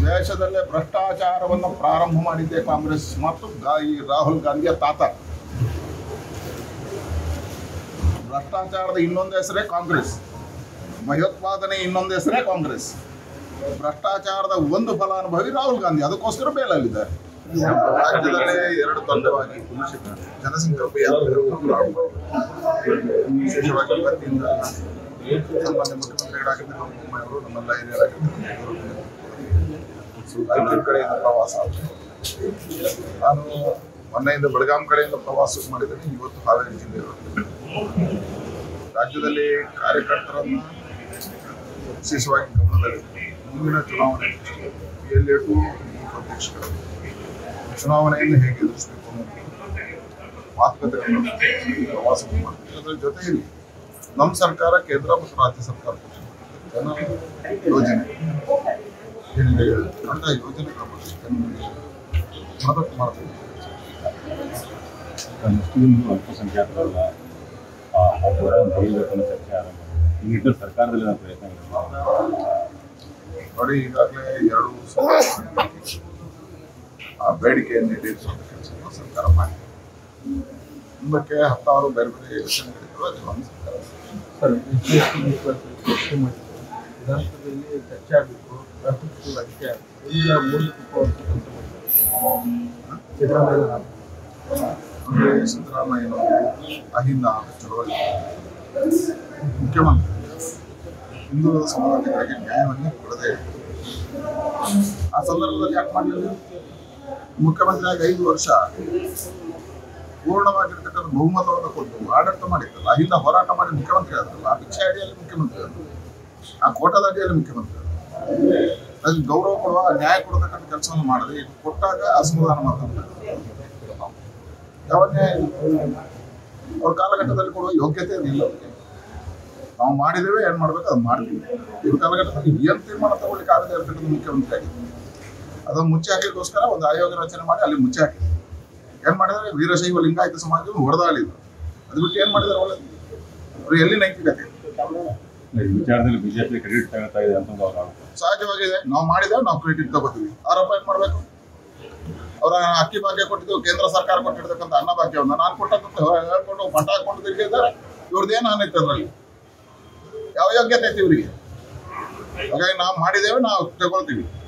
ದೇಶದಲ್ಲೇ ಭ್ರಷ್ಟಾಚಾರವನ್ನು ಪ್ರಾರಂಭ ಮಾಡಿದ್ದೆ ಕಾಂಗ್ರೆಸ್ ಮತ್ತು ಗಾ- ಈ ರಾಹುಲ್ ಗಾಂಧಿಯ ತಾತ ಭ್ರಷ್ಟಾಚಾರದ ಇನ್ನೊಂದು ಹೆಸರೇ ಕಾಂಗ್ರೆಸ್ ಭಯೋತ್ಪಾದನೆ ಇನ್ನೊಂದು ಹೆಸರೇ ಕಾಂಗ್ರೆಸ್ ಭ್ರಷ್ಟಾಚಾರದ ಒಂದು ಫಲಾನುಭವಿ ರಾಹುಲ್ ಗಾಂಧಿ ಅದಕ್ಕೋಸ್ಕರ ಬೇಲಲ್ಲಿದ್ದಾರೆ ರಾಜ್ಯದಲ್ಲೇ ಎರಡು ತಂಡವಾಗಿ ಜನಸಂಕಲ್ಪ ಯಾತ್ರೆಗಳನ್ನು ಪ್ರಾರಂಭ ಮಾಡಿದೆ. ವಿಶೇಷವಾಗಿ ಇವತ್ತಿಂದ ಸನ್ಮಾನ್ಯ ಮುಖ್ಯಮಂತ್ರಿಗಳಾಗಿದ್ದ ಬೊಮ್ಮಾಯಿಯವರು ನಮ್ಮೆಲ್ಲ ಹಿರಿಯರಾಗಿದ್ದರು ರಾಯಚೂರು ಕಡೆಯಿಂದ ಪ್ರವಾಸ ಆಗಿದೆ. ನಾನು ಮೊನ್ನೆಯಿಂದ ಬೆಳಗಾಂ ಕಡೆಯಿಂದ ಪ್ರವಾಸ ಮಾಡಿದ್ದೇನೆ ಇವತ್ತು ಹಾವೇರಿ ಜಿಲ್ಲೆಯಲ್ಲಿ ರಾಜ್ಯದಲ್ಲಿ ಕಾರ್ಯಕರ್ತರನ್ನ ವಿಶೇಷವಾಗಿ ಗಮನದಲ್ಲಿ ಮುಂದಿನ ಚುನಾವಣೆ ಎಲ್ ಎ ಟು ಅಧ್ಯಕ್ಷಗಳು ಚುನಾವಣೆಯನ್ನು ಹೇಗೆ ಎದುರಿಸಬೇಕು ಅನ್ನೋದು ಮಾತುಕತೆಗಳನ್ನು ಪ್ರವಾಸ ಮಾಡ್ತೀವಿ ಅದರ ಜೊತೆಯಲ್ಲಿ ನಮ್ಮ ಸರ್ಕಾರ ಕೇಂದ್ರ ಮತ್ತು ರಾಜ್ಯ ಸರ್ಕಾರ ಜನ ಯೋಜನೆ ಏನಿದೆ ಅಂತ ಯೋಜನೆಗಳ ಬಗ್ಗೆ ಜನರಿಗೆ ಮನದಟ್ಟು ಮಾಡಬೇಕು ಮುಸ್ಲಿಂ ಅಲ್ಪಸಂಖ್ಯಾತರಲ್ಲ ಆ ಆ ಹೋರಾಟ ತೆಗಿಬೇಕು ಅನ್ನೋ ಚರ್ಚೆ ಆರಂಭ ಈ ನಿಟ್ಟಿನಲ್ಲಿ ಸರ್ಕಾರದಲ್ಲಿ ನಾವು ಪ್ರಯತ್ನ ನೋಡಿ ಈಗಾಗಲೇ ಎರಡು ಸಲ ಆ ಬೇಡಿಕೆಯನ್ನು ಈಡೇರಿಸುವಂತ ಕೆಲಸವನ್ನು ಸರ್ಕಾರ ಮಾಡಿದೆ ಮುಂದಕ್ಕೆ ಹತ್ತಾರು ಬೇರೆ ಬೇರೆ ಯೋಜನೆಗಳಿದ್ದಾವೆ ಅದು ನಮ್ಮ ಸರ್ಕಾರ ಸರ್ ಚರ್ಚೆ ಮಾಡಿದ್ರು ವಿಧಾನಸಭೆಯಲ್ಲಿ ಚರ್ಚೆ ಆಗಬೇಕು ರಾಷ್ಟ್ರಪತಿ ರಾಜಕೀಯ ಆಗಬೇಕು ಇಲ್ಲ ಮೂಲಕ ಕೆಲಸ ಮಾಡ್ತಾರೆ ಸಿದ್ದರಾಮಯ್ಯ ಅಂದ್ರೆ ಸಿದ್ದರಾಮಯ್ಯನವರು ಅಹಿಂದ ಚಳವಳಿ ಮುಖ್ಯಮಂತ್ರಿ ಹಿಂದೂ ಸಮಾಜಗಳಿಗೆ ನ್ಯಾಯವನ್ನೇ ಕೊಡದೆ ಆ ಸಂದರ್ಭದಲ್ಲಿ ಯಾಕೆ ಮಾಡಲಿಲ್ಲ ಮುಖ್ಯಮಂತ್ರಿಯಾಗಿ ಐದು ವರ್ಷ ಪೂರ್ಣವಾಗಿರ್ತಕ್ಕಂಥ ಬಹುಮತವನ್ನು ಕೊಟ್ಟು ಆಡಳಿತ ಮಾಡಿದ್ದಲ್ಲ ಅಹಿಂದ ಹೋರಾಟ ಮಾಡಿ ಮುಖ್ಯಮಂತ್ರಿ ಆದ್ರಲ್ಲ ಆ ಭಿಕ್ಷೆ ಅಡಿಯಲ್ಲಿ ಮುಖ್ಯಮಂತ್ರಿ ಆದ್ರು ಆ ಕೋಟದ ಅಡಿಯಲ್ಲಿ ಮುಖ್ಯಮಂತ್ರಿ ಆದ್ರು ಅದಕ್ಕೆ ಗೌರವ ಕೊಡುವ ನ್ಯಾಯ ಕೊಡತಕ್ಕಂಥ ಕೆಲಸವನ್ನು ಮಾಡಿದ್ರೆ ಈಗ ಕೊಟ್ಟಾಗ ಅಸಮಾಧಾನ ಮಾತಾಡ್ತಾರೆ ಯಾವ ನ್ಯಾಯ ಇಲ್ಲ? ಅವ್ರ ಕಾಲಘಟ್ಟದಲ್ಲಿ ಕೊಡುವ ಯೋಗ್ಯತೆ ಇಲ್ಲ ಅವ್ರಿಗೆ ನಾವು ಮಾಡಿದ್ದೇವೆ ಏನ್ ಮಾಡ್ಬೇಕು ಅದು ಮಾಡ್ತೀವಿ ಇವ್ರ ಕಾಲಘಟ್ಟದಲ್ಲಿ ಏನ್ ತೀರ್ಮಾನ ತಗೊಳ್ಳಿಕ್ಕೆ ಆಗದೆ ಇರ್ತಕ್ಕಂಥ ಮುಖ್ಯಮಂತ್ರಿ ಆಗಿದ್ರು ಅದನ್ನು ಮುಚ್ಚಿ ಹಾಕಲಿಕ್ಕೋಸ್ಕರ ಒಂದು ಆಯೋಗ ರಚನೆ ಮಾಡಿ ಅಲ್ಲಿ ಮುಚ್ಚಿ ಹಾಕಿದ್ರು ಏನ್ ಮಾಡಿದ್ರೆ ವೀರಶೈವ ಲಿಂಗಾಯತ ಸಮಾಜವನ್ನು ಹೊಡೆದಾಳಿದ್ರು ಅದು ಬಿಟ್ಟು ಏನ್ ಮಾಡಿದಾರೆ ಒಳ್ಳೆ ಅವ್ರು ಎಲ್ಲಿ ನೈತಿಕತೆ ಈ ವಿಚಾರದಲ್ಲಿ ಬಿಜೆಪಿ ಕ್ರೆಡಿಟ್ ತಗೊಳ್ತಾ ಇದೆ ಅಂತ ಒಂದು ಅವ್ರ ಆರೋಪ ಸಹಜವಾಗಿದೆ ನಾವು ಮಾಡಿದ್ದೇವೆ ನಾವು ಕ್ರೆಡಿಟ್ ತಗೋತೀವಿ ಆರೋಪ ಏನ್ ಮಾಡ್ಬೇಕು ಅವರ ಅಕ್ಕಿ ಭಾಗ್ಯ ಕೊಟ್ಟಿದ್ದು ಕೇಂದ್ರ ಸರ್ಕಾರ ಕೊಟ್ಟಿರ್ತಕ್ಕಂಥ ಅನ್ನ ಭಾಗ್ಯವನ್ನ ನಾನು ಕೊಟ್ಟಂತ ಹೇಳ್ಕೊಂಡು ಮಠ ಹಾಕೊಂಡು ತಿರುಗಿದ್ದಾರೆ ಇವ್ರದ್ದೇನು ಹಾನೈತೆ ಅದರಲ್ಲಿ ಯಾವ ಯೋಗ್ಯತೆ ಐತಿ ಇವರಿಗೆ ಹಾಗಾಗಿ ನಾವು ಮಾಡಿದ್ದೇವೆ ನಾವು ತಗೊಳ್ತೀವಿ